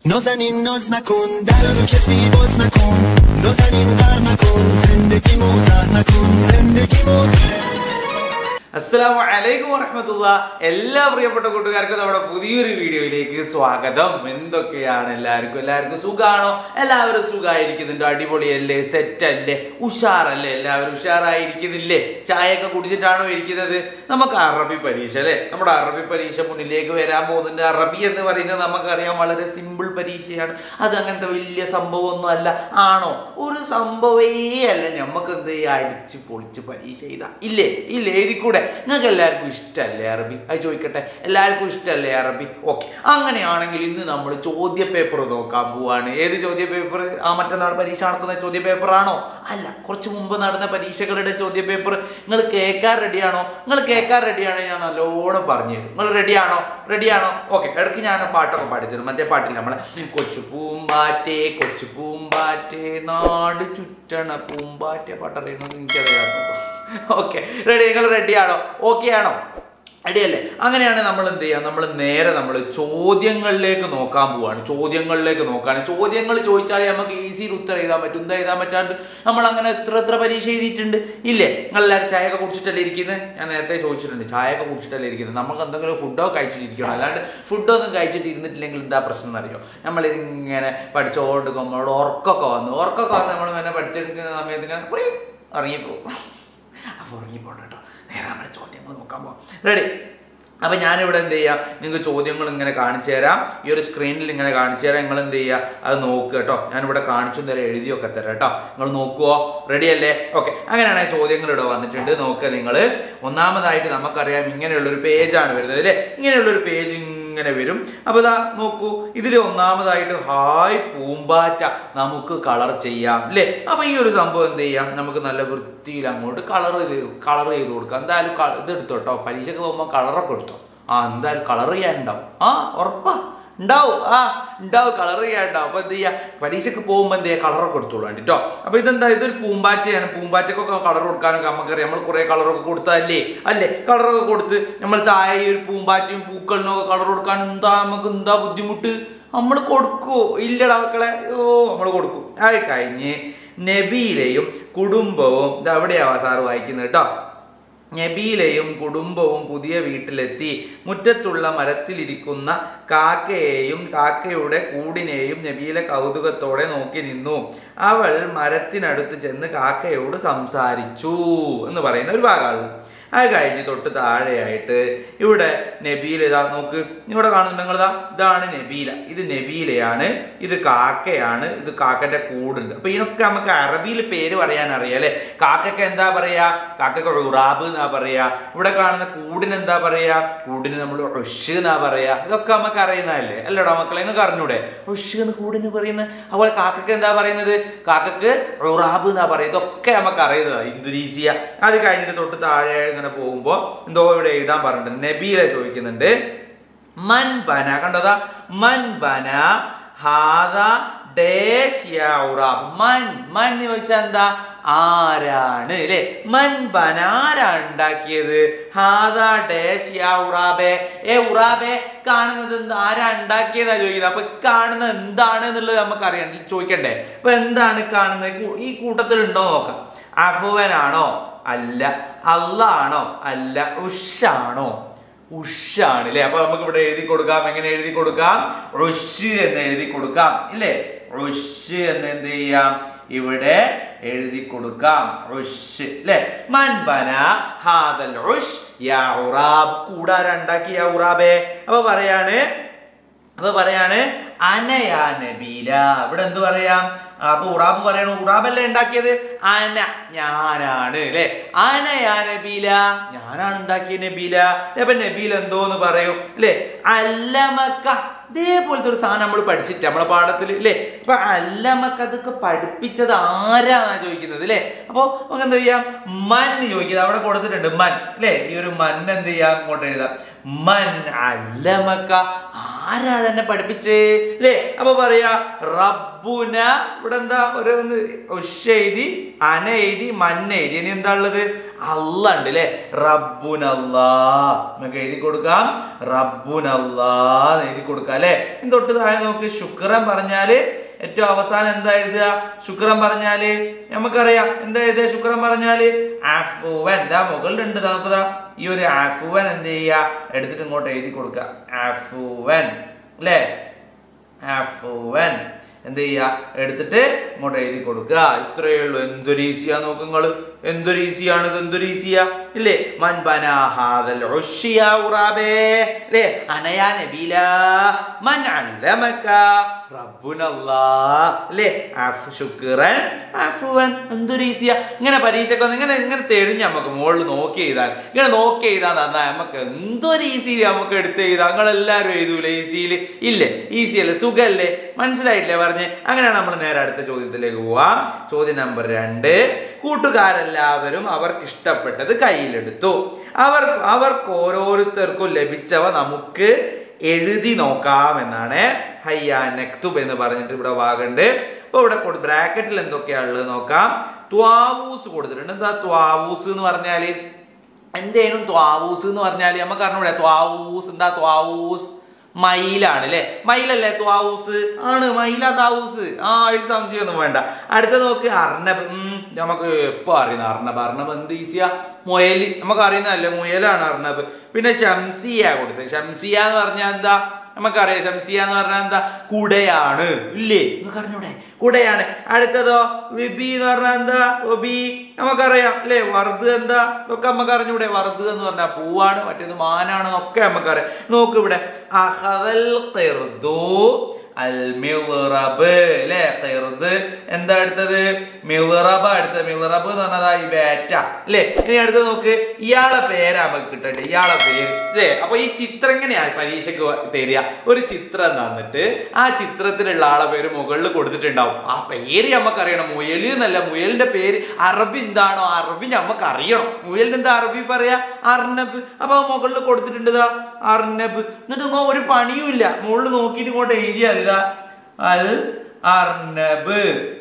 نازنین ناز نکن در رو کسی باز نکن نازنین غر نکن زندگی موزر نکن زندگی موزر അസ്സലാമു അലൈക്കും വറഹമത്തുള്ള എല്ലാ പ്രിയപ്പെട്ട കൂട്ടുകാർക്കും നമ്മുടെ പുതിയൊരു വീഡിയോയിലേക്ക് സ്വാഗതം എന്തൊക്കെയാണ് എല്ലാവർക്കും എല്ലാവർക്കും സുഖാണോ എല്ലാവരും സുഖമായിരിക്കുന്നുണ്ട് അടിപൊളിയല്ലേ സെറ്റ് അല്ലേ ഉഷാറല്ലേ എല്ലാവരും ഉഷാറായിരിക്കുന്നില്ലേ ചായയൊക്കെ കുടിച്ചിട്ടാണോ ഇരിക്കുന്നത് നമുക്ക് അറബി പരീക്ഷ അല്ലേ നമ്മുടെ അറബി പരീക്ഷ മുന്നിലേക്ക് വരാൻ പോകുന്നുണ്ട് അറബി എന്ന് പറയുന്നത് നമുക്കറിയാം വളരെ സിമ്പിൾ പരീക്ഷയാണ് അത് അങ്ങനത്തെ വലിയ സംഭവമൊന്നും അല്ല ആണോ ഒരു സംഭവേ അല്ല നമുക്ക് എന്ത് ചെയ്യാം അടിച്ച് പൊളിച്ച് പരീക്ഷ ചെയ്താ ഇല്ലേ ഇല്ലേ എഴുതി കൂടെ നിങ്ങൾക്ക് എല്ലാവർക്കും ഇഷ്ടമല്ലേ അറബി അത് ചോദിക്കട്ടെ എല്ലാവർക്കും ഇഷ്ടമല്ലേ അറബി ഓക്കെ അങ്ങനെയാണെങ്കിൽ ഇന്ന് നമ്മൾ ചോദ്യ പേപ്പർ നോക്കാൻ പോവാണ് ഏത് ചോദ്യ പേപ്പർ ആ മറ്റന്നാൾ പരീക്ഷ നടത്തുന്ന ചോദ്യ പേപ്പർ ആണോ അല്ല കുറച്ച് മുമ്പ് നടന്ന പരീക്ഷകളുടെ ചോദ്യ പേപ്പർ നിങ്ങൾ കേൾക്കാൻ റെഡിയാണോ നിങ്ങൾ കേൾക്കാൻ റെഡിയാണോ ഞാൻ നല്ലോണം പറഞ്ഞു തരും നിങ്ങൾ റെഡിയാണോ റെഡിയാണോ ഓക്കെ ഇടയ്ക്ക് ഞാൻ പാട്ടൊക്കെ പാടിത്തരും മറ്റേ പാട്ടില്ല നമ്മളെ കൊച്ചു പൂമ്പാറ്റേ കൊച്ചു പൂമ്പാറ്റേ നാട് ചുറ്റണ പൂമ്പാറ്റേ പാട്ടറിയണമെന്ന് എനിക്കറിയാം ഓക്കെ റെഡി നിങ്ങൾ റെഡിയാണോ ഓക്കെ ആണോ റെഡിയല്ലേ അങ്ങനെയാണെങ്കിൽ നമ്മൾ എന്ത് ചെയ്യാം നമ്മൾ നേരെ നമ്മൾ ചോദ്യങ്ങളിലേക്ക് നോക്കാൻ പോവാണ് ചോദ്യങ്ങളിലേക്ക് നോക്കാണ് ചോദ്യങ്ങൾ ചോദിച്ചാൽ നമുക്ക് ഈസിയിൽ ഉത്തരം എഴുതാൻ പറ്റും എന്താ എഴുതാൻ പറ്റാണ്ട് നമ്മൾ അങ്ങനെ എത്ര എത്ര പരീക്ഷ എഴുതിയിട്ടുണ്ട് ഇല്ലേ നിങ്ങൾ എല്ലാവരും ചായയൊക്കെ കുടിച്ചിട്ടല്ലേ ഇരിക്കുന്നത് ഞാൻ നേരത്തെ ചോദിച്ചിട്ടുണ്ട് ചായയൊക്കെ കുടിച്ചിട്ടല്ലേ ഇരിക്കുന്നത് നമുക്ക് എന്തെങ്കിലും ഫുഡോ കഴിച്ചിട്ടിരിക്കണം അല്ലാണ്ട് ഫുഡൊന്നും കഴിച്ചിട്ട് ഇരുന്നിട്ടില്ലെങ്കിൽ എന്താ പ്രശ്നം എന്നറിയോ നമ്മളിതിങ്ങനെ പഠിച്ചുകൊണ്ട് നമ്മളോട് ഉറക്കമൊക്കെ വന്നു ഉറക്കമൊക്കെ വന്ന് നമ്മൾ ഇങ്ങനെ പഠിച്ചെടുക്കുന്ന സമയത്ത് ഇങ്ങനെ ഉയ് ഇറങ്ങിപ്പോകും അപ്പോൾ ഉറങ്ങിപ്പോണ്ട കേട്ടോ നേരെ നമ്മുടെ ചോദ്യങ്ങൾ നോക്കാൻ പോവാം റെഡി അപ്പം ഞാനിവിടെ എന്ത് ചെയ്യാം നിങ്ങൾക്ക് ചോദ്യങ്ങൾ ഇങ്ങനെ കാണിച്ചു തരാം ഈ ഒരു സ്ക്രീനിൽ ഇങ്ങനെ കാണിച്ചു തരാം നിങ്ങൾ എന്ത് ചെയ്യുക അത് നോക്കുക കേട്ടോ ഞാനിവിടെ കാണിച്ചു തരാം എഴുതിയൊക്കെ തരാം കേട്ടോ നിങ്ങൾ നോക്കുവോ റെഡി അല്ലേ ഓക്കെ അങ്ങനെയാണെങ്കിൽ ചോദ്യങ്ങൾ ഇവിടെ വന്നിട്ടുണ്ട് നോക്കുക നിങ്ങൾ ഒന്നാമതായിട്ട് നമുക്കറിയാം ഇങ്ങനെയുള്ളൊരു പേജാണ് വരുന്നത് അല്ലേ ഇങ്ങനെയുള്ളൊരു പേജ് ഇങ്ങനെ വരും അപ്പോൾ ഇതാ നോക്കൂ ഇതിൽ ഒന്നാമതായിട്ട് ഹായ് പൂമ്പാറ്റ നമുക്ക് കളർ ചെയ്യാം അല്ലേ അപ്പോൾ ഈ ഒരു സംഭവം എന്ത് ചെയ്യാം നമുക്ക് നല്ല വൃത്തിയിൽ അങ്ങോട്ട് കളർ കളർ ചെയ്ത് കൊടുക്കാം എന്തായാലും ക- ഇത് എടുത്തോ കേട്ടോ പരീക്ഷയ്ക്ക് പോകുമ്പോൾ കളറൊക്കെ എടുത്തോ ആ എന്തായാലും കളർ ചെയ്യാനുണ്ടാവും ആ ഉറപ്പാ ഉണ്ടാവും ആ ഉണ്ടാവും കളർ ചെയ്യാനുണ്ടാവും അപ്പോൾ എന്ത് ചെയ്യുക പരീക്ഷയ്ക്ക് പോകുമ്പോൾ എന്ത് ചെയ്യുക കളറൊക്കെ കൊടുത്തോളൂ കേട്ടോ അപ്പോൾ ഇതെന്താ ഇതൊരു പൂമ്പാറ്റയാണ് പൂമ്പാറ്റക്കൊക്കെ കളർ കൊടുക്കാനൊക്കെ നമുക്കറിയാം നമ്മൾ കുറേ കളറൊക്കെ കൊടുത്തല്ലേ അല്ലേ കളറൊക്കെ കൊടുത്ത് നമ്മൾ താഴെ ഈ ഒരു പൂമ്പാറ്റയും പൂക്കളിനൊക്കെ കളർ കൊടുക്കാൻ എന്താ നമുക്ക് എന്താ ബുദ്ധിമുട്ട് നമ്മൾ കൊടുക്കുവോ ഇല്ലടാ മക്കളെ ഓ നമ്മൾ കൊടുക്കും അത് കഴിഞ്ഞ് നബീലയും കുടുംബവും ഇത് അവിടെയാവാ സാറ് വായിക്കുന്നത് കേട്ടോ നബീലയും കുടുംബവും പുതിയ വീട്ടിലെത്തി മുറ്റത്തുള്ള മരത്തിലിരിക്കുന്ന കാക്കയെയും കാക്കയുടെ കൂടിനെയും നബീല കൗതുകത്തോടെ നോക്കി നിന്നു അവൾ മരത്തിനടുത്ത് ചെന്ന് കാക്കയോട് സംസാരിച്ചു എന്ന് പറയുന്ന ഒരു ഭാഗമാണ് അത് കഴിഞ്ഞ് തൊട്ട് താഴെയായിട്ട് ഇവിടെ നബീല ഇതാ നോക്ക് ഇവിടെ കാണുന്നുണ്ടെങ്കിൽ ഇതാ ഇതാണ് നബീല ഇത് നബീലയാണ് ഇത് കാക്കയാണ് ഇത് കാക്കന്റെ കൂടുണ്ട് അപ്പൊ ഇതിനൊക്കെ നമുക്ക് അറബിയിൽ പേര് പറയാൻ അറിയാം അല്ലെ കാക്കയ്ക്ക് എന്താ പറയാ കാക്കയ്ക്ക് ഉറാബ് എന്നാ പറയാ ഇവിടെ കാണുന്ന കൂടിന് എന്താ പറയാ കൂടിന് നമ്മൾ ഒഷ് എന്നാ പറയാ ഇതൊക്കെ നമുക്ക് അറിയുന്നതല്ലേ അല്ലടാ മക്കളെ നിങ്ങൾക്ക് അറിഞ്ഞൂടെ ഒഷ് എന്ന് കൂടിന് പറയുന്നത് അതുപോലെ കാക്കയ്ക്ക് എന്താ പറയുന്നത് കാക്കയ്ക്ക് ഉറാബ് എന്നാ പറയുന്നത് ഇതൊക്കെ നമുക്ക് അറിയുന്നതാണ് ഇന്തോനീസിയ അത് കഴിഞ്ഞിട്ട് തൊട്ട് താഴെ ഇങ്ങനെ പോകുമ്പോൾ എന്തോ ഇവിടെ എഴുതാൻ പറഞ്ഞിട്ടുണ്ട് നബീല ചോദിക്കുന്നുണ്ട് മൻ ബന കണ്ടതാ മൻ ബന ഹാദ ഡേഷ് യാ ഉറാബ് മൻ മൻ എന്ന് ചോദിച്ചാൽ എന്താ ആരാണ് അല്ലേ മൻ ബന ആരാണ് ഉണ്ടാക്കിയത് ഹാദ ഡേഷ് യാ ഉറാബെ ഏ ഉറാബെ കാണുന്നത് എന്ത് ആരാ ഉണ്ടാക്കിയതാ ചോദിക്കുന്നത് അപ്പൊ കാണുന്നത് എന്താണ് എന്നുള്ളത് നമുക്ക് അറിയാം ചോദിക്കണ്ടേ അപ്പൊ എന്താണ് കാണുന്നത് കൂ- ഈ കൂട്ടത്തിൽ ഉണ്ടോ നോക്കാം അഫുവനാണോ അല്ല അള്ളാണോ അല്ല ഉഷാണോ ഉഷാണ് അല്ലേ അപ്പൊ നമുക്ക് ഇവിടെ എഴുതി കൊടുക്കാം എങ്ങനെ എഴുതി കൊടുക്കാം റുഷ് എന്ന് എഴുതി കൊടുക്കാം ഇല്ലേ റുഷ് എന്ന് എന്ത് ചെയ്യാം ഇവിടെ എഴുതി കൊടുക്കാം റുഷ് അല്ലേ മൻബന ഹാദൽ റുഷ് യാ ഉറാബ് കൂടാര ഉണ്ടാക്കി യാ ഉറാബേ അപ്പൊ പറയാണ് അപ്പൊ പറയാണ് അനയാ നബീല ഇവിടെ എന്ത് പറയാം അപ്പൊ ഉറാബ് പറയണു ഉറാബല്ലേ ഉണ്ടാക്കിയത് അന ഞാനാണ് അല്ലെ അനയാ നബീല ഞാനാണ് ഉണ്ടാക്കിയ നബീല അപ്പൊ നബീൽ എന്തോന്ന് പറയും അല്ലെ അല്ലമക്ക ഇതേപോലത്തെ ഒരു സാധനം നമ്മൾ പഠിച്ചിട്ട് നമ്മളെ പാഠത്തിൽ അല്ലേ അപ്പൊ അല്ലമക്ക അതൊക്കെ പഠിപ്പിച്ചത് ആരാന്നാ ചോദിക്കുന്നത് അല്ലേ അപ്പൊ നമുക്ക് എന്താ ചെയ്യാം മൻ ചോദിക്കുന്നത് അവിടെ കൊടുത്തിട്ടുണ്ട് മൻ അല്ലേ ഈ ഒരു മൻ എന്ത് ചെയ്യാം ഇങ്ങോട്ട് എഴുതാം മൻ അല്ലമക്ക ആരാ തന്നെ പഠിപ്പിച്ചേ അല്ലേ അപ്പൊ പറയാ റബ്ബുന ഇവിടെ എന്താ ഒരു ഒന്ന് ഉഷ് എഴുതി അന എഴുതി മന്ന എഴുതി ഇനി എന്താ ഉള്ളത് അല്ല ഉണ്ട് അല്ലേ റബ്ബുനല്ലാ നമുക്ക് എഴുതി കൊടുക്കാം റബ്ബുനല്ലാ എന്ന് എഴുതി കൊടുക്കാം അല്ലേ ഇനി തൊട്ട് താഴെ നോക്ക് ശുക്രൻ പറഞ്ഞാല് ഏറ്റവും അവസാനം എന്താ എഴുതുക ശുക്രൻ പറഞ്ഞാല് നമുക്കറിയാം എന്താ എഴുതുക ശുക്രൻ പറഞ്ഞാല് ആഫുവൻ ദാ മുകളിലുണ്ട് നമുക്കതാ ഈ ഒരു ആഫുവൻ എന്ത് ചെയ്യുക എടുത്തിട്ട് ഇങ്ങോട്ട് എഴുതി കൊടുക്കുക ആഫുവൻ അല്ലേ ആഫുവൻ എന്ത് ചെയ്യുക എടുത്തിട്ട് ഇങ്ങോട്ട് എഴുതി കൊടുക്കുക ഇത്രയേ ഉള്ളൂ എന്തൊരു ഈസിയാ നോക്കുങ്ങൾ എന്തൊരു ഈസിയാണ് ഇത് എന്തൊരു ഈസിയാ ഇല്ലേ മൻ ബനാഹാദൽ ഉഷ്യ ഉറാബേ അല്ലേ അനയാ നബീല മൻ അല്ലമക റബ്ബുനല്ലാ അല്ലേ അഫ് ശുക്രൻ അഫുവൻ എന്തൊരു ഈസിയാ ഇങ്ങനെ പരീക്ഷയ്ക്ക് വന്ന് ഇങ്ങനെ ഇങ്ങനെ തെളിഞ്ഞ് നമുക്ക് മുകളിൽ നോക്കി എഴുതാൻ ഇങ്ങനെ നോക്കി എഴുതാൻ തന്നാൽ നമുക്ക് എന്തൊരു ഈസി നമുക്ക് എടുത്ത് എഴുതാം നിങ്ങളെല്ലാവരും എഴുതൂലേ ഈസിയിൽ ഇല്ലേ ഈസി അല്ലേ സുഖല്ലേ മനസ്സിലായില്ലേ പറഞ്ഞ് അങ്ങനെയാണ് നമ്മൾ നേരെ അടുത്ത ചോദ്യത്തിലേക്ക് പോവാം ചോദ്യം നമ്പർ രണ്ട് കൂട്ടുകാരെല്ലാവരും അവർക്ക് ഇഷ്ടപ്പെട്ടത് കയ്യിലെടുത്തു അവർ അവർക്ക് ഓരോരുത്തർക്കും ലഭിച്ചവ നമുക്ക് എഴുതി നോക്കാം എന്നാണ് ഹയ്യ നെക്തുബ് എന്ന് പറഞ്ഞിട്ട് ഇവിടെ വാഗണ്ട് അപ്പൊ ഇവിടെ ബ്രാക്കറ്റിൽ എന്തൊക്കെയാ ഉള്ളത് നോക്കാം ത്വാവൂസ് കൊടുത്തിട്ടുണ്ട് എന്താ ത്വാവൂസ് എന്ന് പറഞ്ഞാല് എന്തേനും ത്വാവൂസ് എന്ന് പറഞ്ഞാല് നമുക്ക് അറിഞ്ഞൂടെ ത്വാവൂസ് എന്താ ത്വാവൂസ് മയിലാണ് അല്ലെ മയിലല്ലേ ത്വാവൂസ് ആണ് മയില താവൂസ് ആ അതിൽ സംശയമൊന്നും വേണ്ട അടുത്ത നോക്ക് അർണബ് ഉം, നമുക്ക് എപ്പോ അറിയുന്ന അർണബ് അർണബ് എന്ത് ഈസിയാ മുയല് നമുക്ക് അറിയുന്നതല്ലേ മുയലാണ് അർണബ് പിന്നെ ഷംസിയ കൊടുത്തത് ഷംസിയ എന്ന് പറഞ്ഞാൽ എന്താ നമുക്കറിയാം ഷംസിയ എന്ന് പറഞ്ഞാൽ എന്താ കുടയാണ് ഇല്ലേ നിങ്ങൾക്ക് അറിഞ്ഞൂടെ കുടയാണ് അടുത്തതോ വിബി എന്ന് പറഞ്ഞാൽ എന്താ ഒബി നമുക്കറിയാം അല്ലേ വറുത് എന്താ ഇതൊക്കെ നമുക്ക് അറിഞ്ഞൂടെ വറുത് എന്ന് പറഞ്ഞാൽ പൂവാണ് മറ്റേത് മാനാണ് ഒക്കെ നമുക്കറിയാം നോക്ക് ഇവിടെ അഹദൽ ഖിർദു അൽ മിളറബ് അല്ലേ ഖിർദ് എന്താ അടുത്തത് മിളറബ അടുത്തത് മിളറബ് എന്ന് പറഞ്ഞതാ ഈ ബാറ്റ അല്ലേ ഇനി അടുത്തത് നോക്ക് ഇയാളെ പേരാ നമുക്ക് കിട്ടട്ടെ ഇയാളെ പേര് അല്ലേ അപ്പൊ ഈ ചിത്രം എങ്ങനെയാ പരീക്ഷയ്ക്ക് തരിക ഒരു ചിത്രം തന്നിട്ട് ആ ചിത്രത്തിലുള്ള ആളെ പേര് മുകളിൽ കൊടുത്തിട്ടുണ്ടാവും ആ പേര് നമുക്ക് അറിയണം മുയൽ എന്നല്ല മുയലിന്റെ പേര് അറബി എന്താണോ അറബി നമുക്ക് അറിയണം മുയലിന് എന്താ അറബി പറയാ അർണബ് അപ്പൊ അത് മുകളിൽ കൊടുത്തിട്ടുണ്ട് ദാ അർണബ് എന്നിട്ട് ഇങ്ങോ ഒരു പണിയും ഇല്ല മുകളിൽ നോക്കിയിട്ട് ഇങ്ങോട്ട് എഴുതിയാൽ ഇതാ അൽ അർണബ്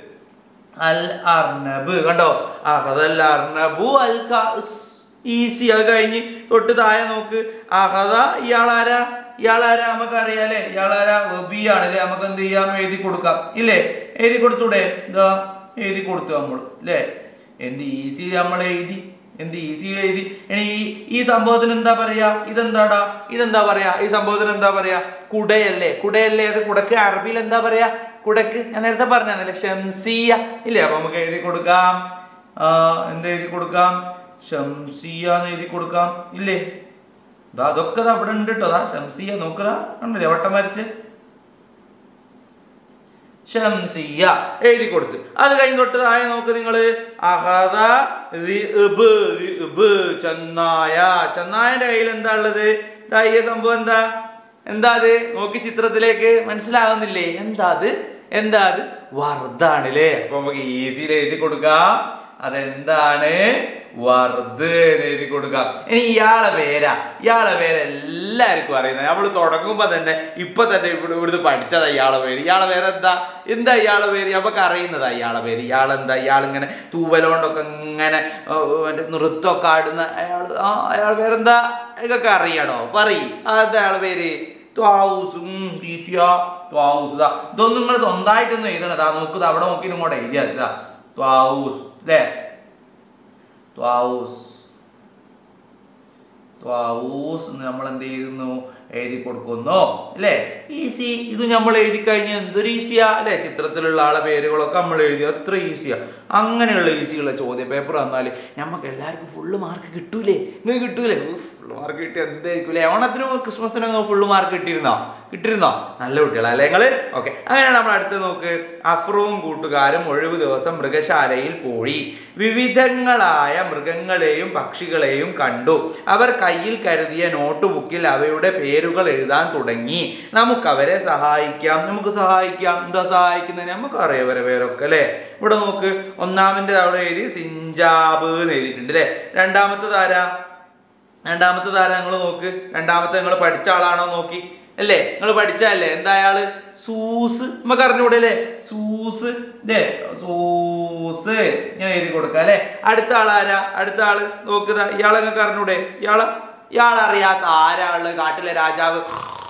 അൽ അർണബ് കണ്ടോ അഹദൽ അർണബു അൽ കാസ് ഈസി അത് കഴിഞ്ഞ് തൊട്ട് താഴെ നോക്ക് അഹദ ഇയാളാരാ ഇയാളാരാ നമുക്ക് അറിയാലേ ഇയാളാരാ വെബിയാണ് അല്ലേ നമുക്ക് എന്ത് ചെയ്യാം എഴുതി കൊടുക്കാം ഇല്ലേ എഴുതി കൊടുത്തൂടെ ഇതാ എഴുതി കൊടുത്തു നമ്മൾ അല്ലേ എന്ത് ഈസി നമ്മൾ എഴുതി എന്ത് ഈസി എഴുതി ഇനി ഈ ഈ സംഭവത്തിന് എന്താ പറയാ ഇതെന്താടാ ഇതെന്താ പറയാ ഈ സംഭവത്തിന് എന്താ പറയാ കുടയല്ലേ കുടയല്ലേ അത് കുടക്ക് അറബിയിൽ എന്താ പറയാ കുടക്ക് ഞാൻ നേരത്തെ പറഞ്ഞല്ലേ ഷംസിയ ഇല്ലേ അപ്പൊ നമുക്ക് എഴുതി കൊടുക്കാം ആ, എന്ത് എഴുതി കൊടുക്കാം ഷംസിയ എന്ന് എഴുതി കൊടുക്കാം ഇല്ലേ ദാ അതൊക്കെ ദാ അവിടെ ഉണ്ട് കേട്ടോ ദാ ഷംസിയ നോക്കതാ ഉണ്ടല്ലേ വട്ടം വരച്ച് ഷംസിയ എഴുതി കൊടുത്ത് അത് കഴിഞ്ഞ് തൊട്ട് താഴെ നോക്ക് നിങ്ങള് അഹദ റിഇബ്, റിഇബ്, ചെന്നായ ചെന്നായന്റെ കയ്യിൽ എന്താ ഉള്ളത് ദാ ഈ സംഭവം എന്താ എന്താ അത് നോക്കി ചിത്രത്തിലേക്ക് മനസ്സിലാകുന്നില്ലേ എന്താ അത് എന്താ അത് വർദ്ധാണ് അല്ലേ അപ്പൊ നമുക്ക് ഈസിയിൽ എഴുതി കൊടുക്കാം അതെന്താണ് വർദ്ധ് എന്ന് എഴുതി കൊടുക്കാം ഇനി ഇയാളെ പേരാ ഇയാളെ പേര് എല്ലാവർക്കും അറിയുന്നത് നമ്മൾ തുടങ്ങുമ്പോ തന്നെ ഇപ്പൊ തന്നെ ഇവിടെ ഇവിടുന്ന് പഠിച്ചതാ ഇയാളെ പേര് ഇയാളെ പേര് എന്താ എന്താ ഇയാളെ പേര് നമുക്ക് അറിയുന്നതാ ഇയാളെ പേര് ഇയാളെന്താ ഇയാളിങ്ങനെ തൂവലോണ്ടൊക്കെ ഇങ്ങനെ ഓ, മറ്റേ നൃത്തമൊക്കെ ആടുന്ന അയാൾ ആ അയാളെ പേരെന്താ ഇതൊക്കെ അറിയണോ പറയ് അതെന്താ അയാളെ പേര് ത്വാവൂസ് ഉം, ടീസിയ, ത്വാവൂസ് ദാ. ഇതൊന്നും നിങ്ങൾ സ്വന്തമായിട്ടൊന്നും എഴുതണതാ നോക്കുക അവിടെ നോക്കിയിട്ട് ഇങ്ങോട്ട് എഴുതിയാ ഇതാ ത്വാവൂസ് അല്ലേ ത്വാവൂസ് ത്വാവൂസ് എന്ന് നമ്മൾ എന്ത് ചെയ്യുന്നു എഴുതി കൊടുക്കുന്നു അല്ലേ ഈസി ഇത് നമ്മൾ എഴുതി കഴിഞ്ഞാൽ എന്തൊരു ഈസിയാ അല്ലേ ചിത്രത്തിലുള്ള ആളെ പേരുകളൊക്കെ നമ്മൾ എഴുതി അത്ര ഈസിയാ അങ്ങനെയുള്ള ഈസിയുള്ള ചോദ്യ പേപ്പർ വന്നാൽ നമുക്ക് എല്ലാവർക്കും ഫുള്ള് മാർക്ക് കിട്ടൂലേ നിങ്ങൾക്ക് കിട്ടൂലേ ഫുള്ള് മാർക്ക് കിട്ടി എന്തായിരിക്കും അല്ലേ ഓണത്തിനും ക്രിസ്മസിനും ഫുള്ള് മാർക്ക് കിട്ടിയിരുന്നോ കിട്ടിയിരുന്നോ നല്ല കുട്ടികളാ അല്ലേ നിങ്ങൾ ഓക്കെ അങ്ങനെയാണ് നമ്മൾ അടുത്ത് നോക്ക് അഫ്രവും കൂട്ടുകാരും ഒഴിവ് ദിവസം മൃഗശാലയിൽ പോയി വിവിധങ്ങളായ മൃഗങ്ങളെയും പക്ഷികളെയും കണ്ടു അവർ കയ്യിൽ കരുതിയ നോട്ട് ബുക്കിൽ അവയുടെ പേരുകൾ എഴുതാൻ തുടങ്ങി നമുക്ക് അവരെ സഹായിക്കാം നമുക്ക് സഹായിക്കാം എന്താ സഹായിക്കുന്നത് നമുക്ക് അറിയാം അവരെ പേരൊക്കെ അല്ലേ ഇവിടെ നോക്ക് ഒന്നാമൻ്റെ അവിടെ എഴുതി സിഞ്ചാബ് എന്ന് എഴുതിയിട്ടുണ്ട് അല്ലേ രണ്ടാമത്തെ താര രണ്ടാമത്തെ താരം നിങ്ങൾ നോക്ക് രണ്ടാമത്തെ നിങ്ങൾ പഠിച്ച ആളാണോ നോക്കി അല്ലേ നിങ്ങൾ പഠിച്ചല്ലേ എന്താ അയാള് സൂസ് നമുക്ക് അറിഞ്ഞൂടെ അല്ലേ സൂസ് അല്ലേ സൂസ് ഇങ്ങനെ എഴുതി കൊടുക്കാം അല്ലേ അടുത്ത ആളാരാ അടുത്ത ആള് നോക്കുക ഇയാളെ നിങ്ങൾക്ക് അറിഞ്ഞൂടെ ഇയാള് ഇയാളറിയാത്ത ആരാള് കാട്ടിലെ രാജാവ്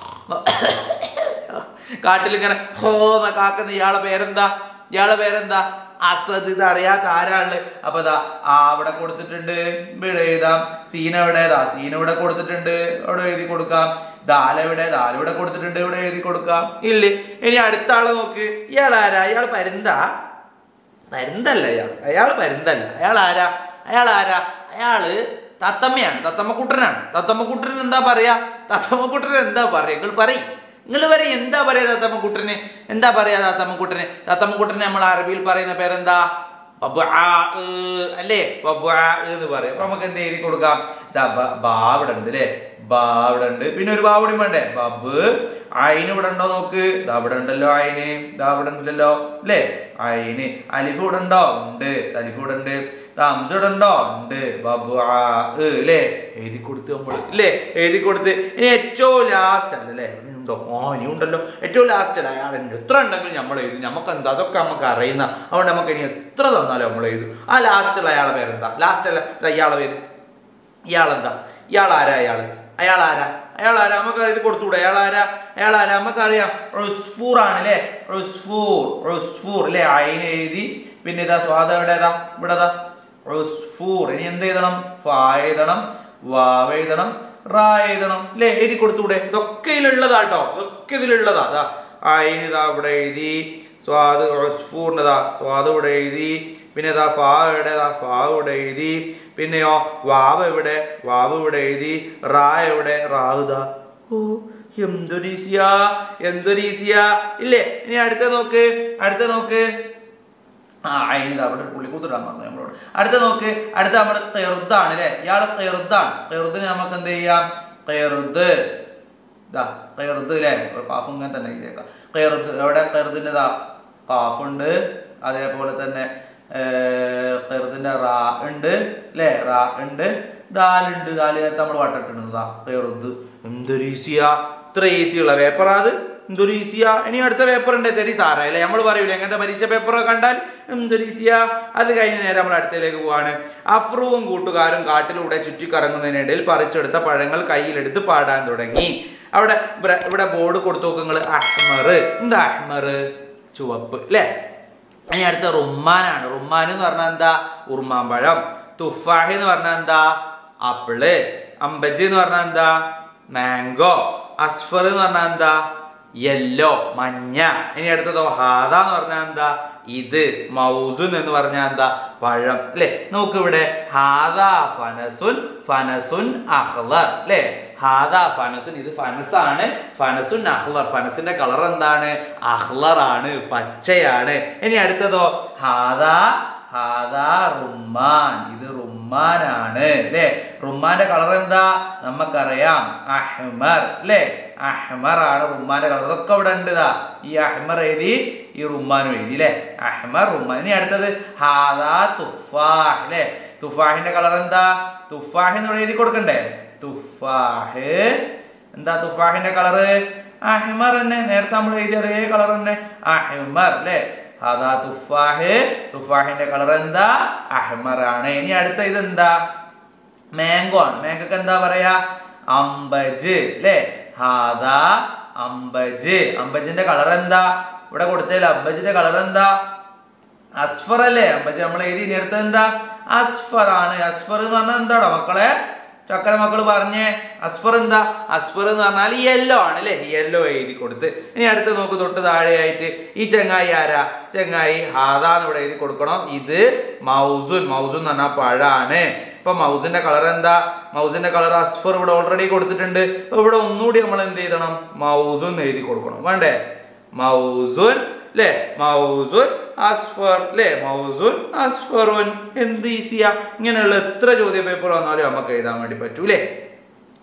കാട്ടിൽ ഇങ്ങനെ ഹോന്ന കാക്കുന്ന ഇയാളെ പേരെന്താ ഇയാളെ പേരെന്താ അസദ് ഇത് അറിയാത്ത ആരാള് അപ്പൊ ഇതാ ആ അവിടെ കൊടുത്തിട്ടുണ്ട് ഇവിടെ എഴുതാം സീന എവിടേതാ സീന ഇവിടെ കൊടുത്തിട്ടുണ്ട് അവിടെ എഴുതി കൊടുക്കാം ദാല എവിടെ ദാല ഇവിടെ കൊടുത്തിട്ടുണ്ട് ഇവിടെ എഴുതി കൊടുക്കാം ഇല്ലേ ഇനി അടുത്ത ആളെ നോക്ക് ഇയാൾ ആരാ ഇയാൾ പരുന്താ പരുന്തല്ല അയാൾ അയാൾ പരുന്തല്ല അയാൾ ആരാ അയാൾ ആരാ അയാള് തത്തമ്മയാണ് തത്തമ്മക്കുട്ടനാണ് തത്തമ്മക്കുട്ടൻ എന്താ പറയാ തത്തമ്മക്കുട്ടൻ എന്താ പറയാ നിങ്ങൾ പറയും നിങ്ങൾ പറയും എന്താ പറയാ തത്തമ്മക്കുട്ടന് എന്താ പറയാ തത്തമ്മക്കുട്ടന് തത്തമ്മക്കുട്ടന് നമ്മൾ അറബിയിൽ പറയുന്ന പേരെന്താ ബബ്ആ, ഏ, അല്ലേ ബബ്ആ എന്ന് പറയും അപ്പൊ നമുക്ക് എന്ത് എഴുതി കൊടുക്കാം ദാ ബ- ബാ ഇവിടെ ഉണ്ട് അല്ലേ ബാ ഇവിടെ ഉണ്ട് പിന്നെ ഒരു ബാ കൂടി വേണ്ടേ ബബ് അയിന് ഇവിടെ ഉണ്ടോ നോക്ക് ദാ ഇവിടെ ഉണ്ടല്ലോ അയിന് ദാ ഇവിടെ ഉണ്ടല്ലോ അല്ലേ അയിന് അലിഫ് ഇവിടെ ഉണ്ടോ ഉണ്ട് അലിഫ് ഇവിടെ ഉണ്ട് ദാ ഹംസ ഇവിടെ ഉണ്ടോ ഉണ്ട് ബബു ആ ഏ, അല്ലേ എഴുതി കൊടുത്ത് നമ്മൾ അല്ലേ എഴുതി കൊടുത്ത് ഇനി ഏറ്റവും ലാസ്റ്റ് അല്ല അല്ലേ ഉണ്ടോ ആ ഇനി ഉണ്ടല്ലോ ഏറ്റവും ലാസ്റ്റ് അല്ല അയാളുണ്ട് എത്ര ഉണ്ടെങ്കിലും നമ്മൾ എഴുതും നമുക്ക് എന്താ അതൊക്കെ നമുക്ക് അറിയുന്ന അതുകൊണ്ട് നമുക്ക് ഇനി എത്ര തന്നാലും നമ്മൾ എഴുതും ആ ലാസ്റ്റുള്ള അയാളെ പേരെന്താ ലാസ്റ്റ് അല്ല ദാ ഇയാളെ പേര് ഇയാളെന്താ ഇയാൾ ആരാ അയാള് അയാൾ ആരാ അയാൾ ആരാ നമുക്ക് ഇത് കൊടുത്തൂടെ അയാൾ ആരാ അയാൾ ആരാ നമുക്കറിയാം റുസ്ഫൂർ ആണ് അല്ലേ റുസ്ഫൂർ റുസ്ഫൂർ അല്ലേ അയിന് എഴുതി പിന്നെ ഇതാ സ്വാദ ഇവിടെ ഏതാ ഇവിടെ ഇതാ റുസ്ഫൂർ ഇനി എന്ത് എഴുതണം ഫാ എഴുതണം വാവ് എഴുതണം റാ എഴുതണം അല്ലേ എഴുതി കൊടുത്തൂടെ ഇതൊക്കെ ഇതിലുള്ളതാട്ടോ ഇതൊക്കെ ഇതിലുള്ളതാ അതാ അയിന് ഇതാ ഇവിടെ എഴുതി സ്വാദ് ഉസ്ഫൂറിൻ്റെതാ സ്വാദ് ഇവിടെ എഴുതി പിന്നെ ഇതാ ഫാ എവിടെതാ ഫാ ഇവിടെ എഴുതി പിന്നെയോ വാവ് എവിടെ വാവ് ഇവിടെ എഴുതി റാ എവിടെ റാവുതാ ഓ എന്തൊരീസിയ എന്തൊരീസിയ ഇല്ലേ ഇനി അടുത്ത നോക്ക് അടുത്ത നോക്ക് ആ അതിന് അവിടെ പുള്ളി കുത്തിടാൻ പറഞ്ഞു നമ്മളോട് അടുത്ത നോക്ക് അടുത്ത നമ്മുടെ കെറുതാണ് അല്ലേ ഇയാള് കെറുതാണ് കെറുദിന് നമുക്ക് എന്ത് ചെയ്യാം കെറുത് ഇതാ കെറുത് അല്ലേ കാഫ് ഇങ്ങനെ തന്നെ എഴുതിയേക്കാം കെറുത് എവിടെ കെറുതിൻ്റെ ഇതാ കാഫുണ്ട് അതേപോലെ തന്നെ കെറുതിൻ്റെ റാ ഉണ്ട് അല്ലേ റാ ഉണ്ട് ദാലുണ്ട് ദാല് നേരത്തെ നമ്മൾ വട്ടിട്ടുണ്ട് ദാ കെറുത് എന്തൊരു ഈസിയാ ഇത്ര ഈസിയുള്ള പേപ്പറാ അത് എന്തൊരു ഈസിയാ ഇനി അടുത്ത പേപ്പർ ഉണ്ട് തെരി സാറേ അല്ലേ നമ്മൾ പറയൂലേ എങ്ങനത്തെ പരീക്ഷ പേപ്പർ കണ്ടാൽ എന്തൊരു ഈസിയാ അത് കഴിഞ്ഞ് നേരെ നമ്മൾ അടുത്തേക്ക് പോവാണ് അഫ്രുവും കൂട്ടുകാരും കാട്ടിലൂടെ ചുറ്റിക്കറങ്ങുന്നതിനിടയിൽ പറിച്ചെടുത്ത പഴങ്ങൾ കയ്യിലെടുത്ത് പാടാൻ തുടങ്ങി അവിടെ ഇവിടെ ഇവിടെ ബോർഡ് കൊടുത്തു നോക്കുക അഹ്മർ എന്താ അഹ്മർ ചുവപ്പ് അല്ലേ ഇനി അടുത്ത റുമ്മാനാണ് റുമ്മാൻ എന്ന് പറഞ്ഞാൽ എന്താ ഉറുമാമ്പഴം തുഫാഹി എന്ന് പറഞ്ഞാൽ എന്താ ആപ്പിള് അമ്പജി എന്ന് പറഞ്ഞാൽ എന്താ മാംഗോ അസ്ഫർ എന്ന് പറഞ്ഞാൽ എന്താ യെല്ലോ മഞ്ഞ ഇനി അടുത്തതോ ഹാദ എന്ന് പറഞ്ഞാൽ എന്താ ഇത് മൗസുൻ എന്ന് പറഞ്ഞാൽ എന്താ പഴം അല്ലെ നോക്ക് ഇവിടെ ഹാദ ഫനസുൻ ഫനസുൻ അഹ്ലർ അല്ലെ ഹാദ ഫനസുൻ ഇത് ഫനസാണ് ഫനസുൻ അഹ്ലർ ഫനസിന്റെ കളർ എന്താണ് അഹ്ലർ ആണ് പച്ചയാണ് ഇനി അടുത്തതോ ഹാദ ഹാദാ റുമ്മാൻ ഇത് റുമ്മാനാണ് അല്ലേ റുമ്മാന്റെ കളർ എന്താ നമുക്കറിയാം അഹ്മർ അല്ലേ അഹ്മർ ആണ് റുമ്മാന്റെ കളർ ഇതൊക്കെ ഇവിടെ ഉണ്ട് ഇതാ ഈ അഹ്മർ എഴുതി ഈ റുമ്മാനും എഴുതി അല്ലേ അഹ്മർ റുമ്മാൻ ഇനി അടുത്തത് ഹാദാ തുഫാഹ് അല്ലേ തുഫാഹിന്റെ കളർ എന്താ തുഫാഹ് എന്ന് ഇവിടെ എഴുതി കൊടുക്കണ്ടേ തുഫാഹ് എന്താ തുഫാഹിന്റെ കളറ് അഹ്മർ തന്നെ നേരത്തെ നമ്മൾ എഴുതിയ അതേ കളർ തന്നെ അഹ്മർ അല്ലേ അതാ തുഫാഹ് തുഫാഹിന്റെ കളർ എന്താ അഹ്മർ ആണ് ഇനി അടുത്ത ഇതെന്താ മാംഗോ ആണ് മാംഗോക്ക് എന്താ പറയാ അമ്പജ് അല്ലേ ഹാദാ അമ്പജ് അമ്പജിന്റെ കളർ എന്താ ഇവിടെ കൊടുത്തതിൽ അമ്പജിന്റെ കളർ എന്താ അസ്ഫർ അല്ലേ അമ്പജ് നമ്മൾ എഴുതി ഇനി അടുത്തത് എന്താ അസ്ഫർ ആണ് അസ്ഫർ എന്ന് പറഞ്ഞാൽ എന്താടാ മക്കളെ ചക്കര മക്കൾ പറഞ്ഞേ അസ്ഫർ എന്താ അസ്ഫർ എന്ന് പറഞ്ഞാൽ യെല്ലോ ആണ് അല്ലേ യെല്ലോ എഴുതി കൊടുത്ത് ഇനി അടുത്ത് നോക്ക് തൊട്ട് താഴെയായിട്ട് ഈ ചെങ്ങായി ആരാ ചെങ്ങായി ഹാദ എന്ന് ഇവിടെ എഴുതി കൊടുക്കണം ഇത് മൗസുൻ മൗസുൻ എന്ന് പറഞ്ഞാൽ പഴാണ് ഇപ്പൊ മൗസിന്റെ കളർ എന്താ മൗസിന്റെ കളർ അസ്ഫർ ഇവിടെ ഓൾറെഡി കൊടുത്തിട്ടുണ്ട് അപ്പൊ ഇവിടെ ഒന്നുകൂടി നമ്മൾ എന്ത് ചെയ്യണം മൗസുൻ എന്ന് എഴുതി കൊടുക്കണം വേണ്ടേ മൗസുൻ അല്ലേ മൗസുൻ അസ്ഫർ അല്ലേ മൗസുൻ അസ്ഫറുൻ എന്ത് ഈസിയാ ഇങ്ങനെയുള്ള എത്ര ചോദ്യ പേപ്പർ വന്നാലും നമുക്ക് എഴുതാൻ വേണ്ടി പറ്റൂലേ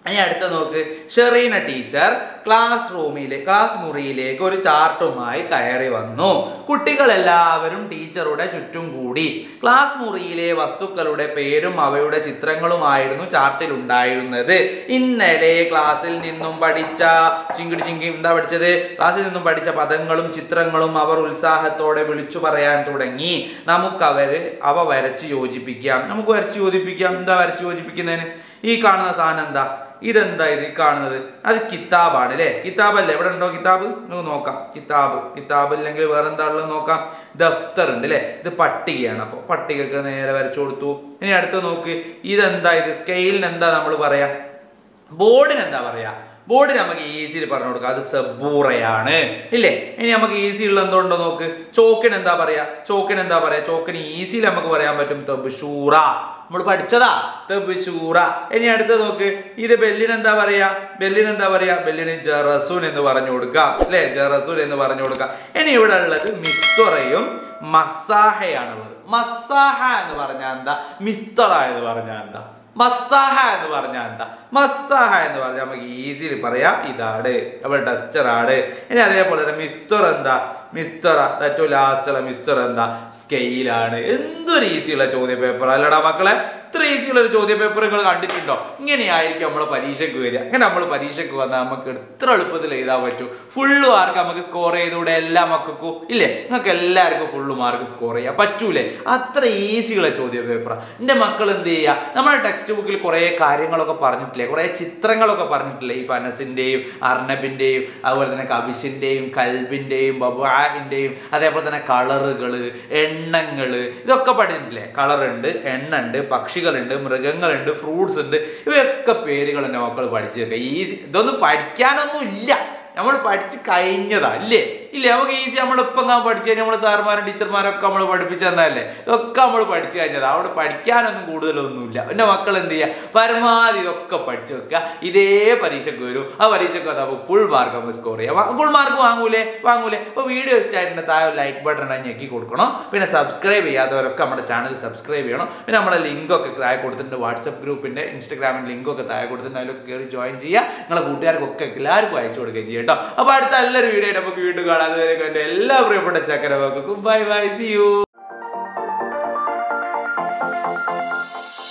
ഇനി അടുത്ത നോക്ക് Shereena teacher class room class മുറിയിലേക്ക് ഒരു ചാർട്ടുമായി കയറി വന്നു കുട്ടികളെല്ലാവരും ടീച്ചറുടെ ചുറ്റും കൂടി ക്ലാസ് മുറിയിലെ വസ്തുക്കളുടെ പേരും അവയുടെ ചിത്രങ്ങളുമായിരുന്നു ചാർട്ടിൽ ഉണ്ടായിരുന്നത് ഇന്നലെ ക്ലാസ്സിൽ നിന്നും പഠിച്ച ചിങ്കിടി ചിങ്കി എന്താ പഠിച്ചത് ക്ലാസ്സിൽ നിന്നും പഠിച്ച പദങ്ങളും ചിത്രങ്ങളും അവർ ഉത്സാഹത്തോടെ വിളിച്ചു പറയാൻ തുടങ്ങി നമുക്കവര് അവ വരച്ച് യോജിപ്പിക്കാം നമുക്ക് വരച്ച് യോജിപ്പിക്കാം എന്താ വരച്ച് യോജിപ്പിക്കുന്നതിന് ഈ കാണുന്ന സാധനം എന്താ ഇതെന്താ ഇത് ഈ കാണുന്നത് അത് കിതാബാണ് അല്ലേ കിതാബല്ലേ എവിടെ ഉണ്ടോ കിതാബ് നമുക്ക് നോക്കാം കിതാബ് കിതാബ് ഇല്ലെങ്കിൽ വേറെ എന്താ ഉള്ളത് നോക്കാം ദഫ്തർ ഉണ്ട് അല്ലേ ഇത് പട്ടികയാണ് അപ്പോൾ പട്ടികക്ക് നേരെ വരച്ചു കൊടുത്തു ഇനി അടുത്ത് നോക്ക് ഇതെന്താ ഇത് സ്കെയിലിന് എന്താ നമ്മൾ പറയാ ബോർഡിന് എന്താ പറയാ ബോർഡിന് നമുക്ക് ഈസിയിൽ പറഞ്ഞു കൊടുക്കാം അത് സബൂറയാണ് ഇല്ലേ ഇനി നമുക്ക് ഈസി ഉള്ള എന്തുണ്ടോ നോക്ക് ചോക്കിന് എന്താ പറയാ ചോക്കിന് എന്താ പറയാ ചോക്കിന് ഈസിയിൽ നമുക്ക് പറയാൻ പറ്റും തബ്ഷൂറ നമ്മൾ പഠിച്ചതാ തബ്ഷൂറ ഇനി അടുത്ത നോക്ക് ഇത് ബെല്ലിന് എന്താ പറയാ ബെല്ലിന് എന്താ പറയാ ബെല്ലിന് ജറസൂൻ എന്ന് പറഞ്ഞു കൊടുക്കാം അല്ലേ ജറസൂൻ എന്ന് പറഞ്ഞു കൊടുക്കാം ഇനി ഇവിടെ ഉള്ളത് മിസ്തുറയും മസാഹയാണുള്ളത് മസാഹ എന്ന് പറഞ്ഞാൽ എന്താ മിസ്തറ എന്ന് പറഞ്ഞാൽ എന്താ മസാഹ എന്ന് പറഞ്ഞാൽ എന്താ മസാഹ എന്ന് പറഞ്ഞാൽ നമുക്ക് ഈസിയിൽ പറയാം ഇതാണ് അവിടെ ഡസ്റ്റർ ആണ് ഇനി അതേപോലെ തന്നെ മിസ്തർ എന്താ മിസ്തറ ഏറ്റവും ലാസ്റ്റുള്ള മിസ്തർ എന്താ സ്കെയിലാണ് എന്തൊരു ഈസിയുള്ള ചോദ്യ പേപ്പർ അല്ലടാ മക്കളെ ഇത്ര ഈസിയുള്ള ഒരു ചോദ്യ പേപ്പർ നിങ്ങൾ കണ്ടിട്ടുണ്ടോ ഇങ്ങനെയായിരിക്കും നമ്മൾ പരീക്ഷയ്ക്ക് വരിക അങ്ങനെ നമ്മൾ പരീക്ഷയ്ക്ക് വന്നാൽ നമുക്ക് എത്ര എളുപ്പത്തിൽ എഴുതാൻ പറ്റും ഫുള്ള് മാർക്ക് നമുക്ക് സ്കോർ ചെയ്തുകൂടെ എല്ലാ മക്കൾക്കും ഇല്ലേ നിങ്ങൾക്ക് എല്ലാവർക്കും ഫുള്ള് മാർക്ക് സ്കോർ ചെയ്യാൻ പറ്റൂലേ അത്ര ഈസിയുള്ള ചോദ്യ പേപ്പറാണ് എൻ്റെ മക്കൾ എന്ത് ചെയ്യുക നമ്മുടെ ടെക്സ്റ്റ് ബുക്കിൽ കുറേ കാര്യങ്ങളൊക്കെ പറഞ്ഞിട്ടില്ലേ കുറേ ചിത്രങ്ങളൊക്കെ പറഞ്ഞിട്ടില്ലേ ഈ ഫനസിൻ്റെയും അർണബിൻ്റെയും അതുപോലെ തന്നെ കബിഷിൻ്റെയും കൽബിൻ്റെയും ബബുആൻ്റെയും അതേപോലെ തന്നെ കളറുകൾ എണ്ണങ്ങൾ ഇതൊക്കെ പഠിച്ചിട്ടില്ലേ കളറുണ്ട് എണ്ണ ഉണ്ട് പക്ഷികളുണ്ട് മൃഗങ്ങളുണ്ട് ഫ്രൂട്ട്സ് ഉണ്ട് ഇവയൊക്കെ പേരുകൾ എൻ്റെ മക്കൾ പഠിച്ചു വെക്കുക ഈസി ഇതൊന്നും പഠിക്കാനൊന്നും ഇല്ല നമ്മൾ പഠിച്ച് കഴിഞ്ഞതാ ഇല്ലേ ഇല്ലേ നമുക്ക് ഈസി നമ്മളിപ്പം ഞാൻ പഠിച്ചു കഴിഞ്ഞാൽ നമ്മൾ സാർമാരും ടീച്ചർമാരും ഒക്കെ നമ്മൾ പഠിപ്പിച്ചു തന്നതല്ലേ ഇതൊക്കെ നമ്മൾ പഠിച്ചു കഴിഞ്ഞതാ അവിടെ പഠിക്കാനൊന്നും കൂടുതലൊന്നുമില്ല എൻ്റെ മക്കൾ എന്ത് ചെയ്യുക പരമാവധി ഇതൊക്കെ പഠിച്ചു വെക്കുക ഇതേ പരീക്ഷയ്ക്ക് വരും ആ പരീക്ഷയ്ക്ക് വന്നാൽ അപ്പോൾ ഫുൾ മാർക്ക് നമുക്ക് സ്കോർ ചെയ്യാം ഫുൾ മാർക്ക് വാങ്ങൂലേ വാങ്ങൂലേ അപ്പോൾ വീഡിയോ ഇഷ്ടമായിട്ടുണ്ടെങ്കിൽ താഴെ ലൈക്ക് ബട്ടൺ ഉണ്ടെങ്കിൽ ഞെക്കി കൊടുക്കണം പിന്നെ സബ്സ്ക്രൈബ് ചെയ്യാത്തവരൊക്കെ നമ്മുടെ ചാനൽ സബ്സ്ക്രൈബ് ചെയ്യണം പിന്നെ നമ്മുടെ ലിങ്കൊക്കെ താഴെ കൊടുത്തിട്ടുണ്ട് വാട്സപ്പ് ഗ്രൂപ്പിൻ്റെ ഇൻസ്റ്റാഗ്രാമിൻ്റെ ലിങ്കൊക്കെ താഴെ കൊടുത്തിട്ടുണ്ട് അതിലൊക്കെ കയറി ജോയിൻ ചെയ്യുക നിങ്ങളെ കൂട്ടുകാർക്കൊക്കെ എല്ലാവർക്കും അയച്ചു കൊടുക്കുകയും ചെയ്യും കേട്ടോ അപ്പോൾ അടുത്ത നല്ലൊരു വീഡിയോ നമുക്ക് വീണ്ടും കാണാം അതുവരെ എൻ്റെ എല്ലാ പ്രിയപ്പെട്ട ചക്കരവാക്കും ബൈ ബൈ സി യു